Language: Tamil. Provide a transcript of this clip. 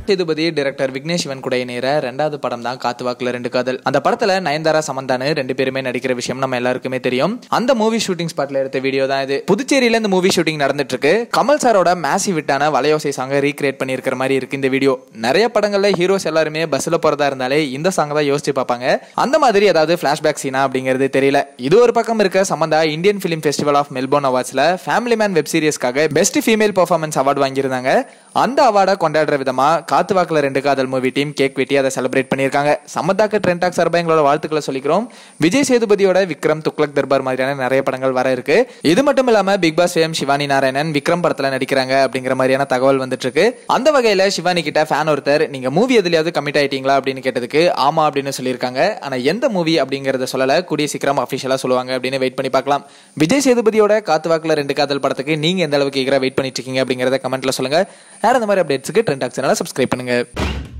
சேதுபதி டைரக்டர் விக்னேஷ் சிவன் கூட இணையற ரெண்டாவது படம் தான் காத்துவாக்குல ரெண்டு காதல் அந்த படத்துல நயன்தாரா சமந்தானு ரெண்டு பேருமே நடிக்கிற விஷயம் நம்ம எல்லாருக்குமே தெரியும் அந்த மூவி ஷூட்டிங் ஸ்பாட்ல எடுத்த வீடியோ தான் இது புதுச்சேரியில இந்த மூவி ஷூட்டிங் நடந்துட்டு இருக்கு கமல் சாரோட மேசிவ் விட்டான வலையோசை சாங்க ரீக்ரியேட் பண்ணியிருக்கிற மாதிரி இருக்கு இந்த வீடியோ நிறைய படங்கள்ல ஹீரோஸ் எல்லாருமே பஸ்ல போறதா இருந்தாலே இந்த சாங் தான் யோசிச்சு பார்ப்பாங்க அந்த மாதிரி ஏதாவது பிளாஷ்பேக் சீனா அப்படிங்கிறது தெரியல இது ஒரு பக்கம் இருக்க சம்பந்தா Indian film festival of Melbourne அவார்ட்ஸ்ல ஃபேமிலி மேன் வெப் சீரிஸ்க்காக பெஸ்ட் ஃபீமேல் பெர்ஃபார்மன்ஸ் அவார்டு வாங்கியிருந்தாங்க அந்த அவார்டை கொண்டாடுற விதமா காத்துவாக்குல ரெண்டு காதல் மூவி டீம் கேக் வெட்டி அதை செலிப்ரேட் பண்ணியிருக்காங்க சமந்தாக்கு ட்ரெண்டாக் சார்பா எங்களோட வாழ்த்துக்களை சொல்லிக்கிறோம் விஜய் சேதுபதியோட விக்ரம் துக்ளக் தர்பார் மாதிரியான நிறைய படங்கள் வர இருக்கு இது மட்டும் இல்லாம Bigg Boss fame Shivani Narayanan Vikram படத்துல நடிக்கிறாங்க அப்படிங்கிற மாதிரியான தகவல் வந்துட்டு இருக்கு அந்த வகையில சிவானி கிட்ட ஃபேன் ஒருத்தர் நீங்க மூவி எதுலயாவது கமிட் ஆயிட்டீங்களா அப்படின்னு கேட்டதுக்கு ஆமா அப்படின்னு சொல்லியிருக்காங்க ஆனா எந்த மூவி அப்படிங்கறத சொல்லல கூடிய சீக்கிரம் அபிஷியலா சொல்லுவாங்க அப்படின்னு வெயிட் பண்ணி பார்க்கலாம் விஜய் சேதுபதியோட காத்துவாக்குல ரெண்டு காதல் படத்துக்கு நீங்க எந்த அளவுக்கு ஈகரா வெயிட் பண்ணிட்டு இருக்கீங்க அப்படிங்கறத கமெண்ட்ல சொல்லுங்க வேற இந்த மாதிரி அப்டேட்ஸ்க்கு ட்ரெண்ட் ஆக்சனால சப்ஸ்கிரைப் பண்ணுங்க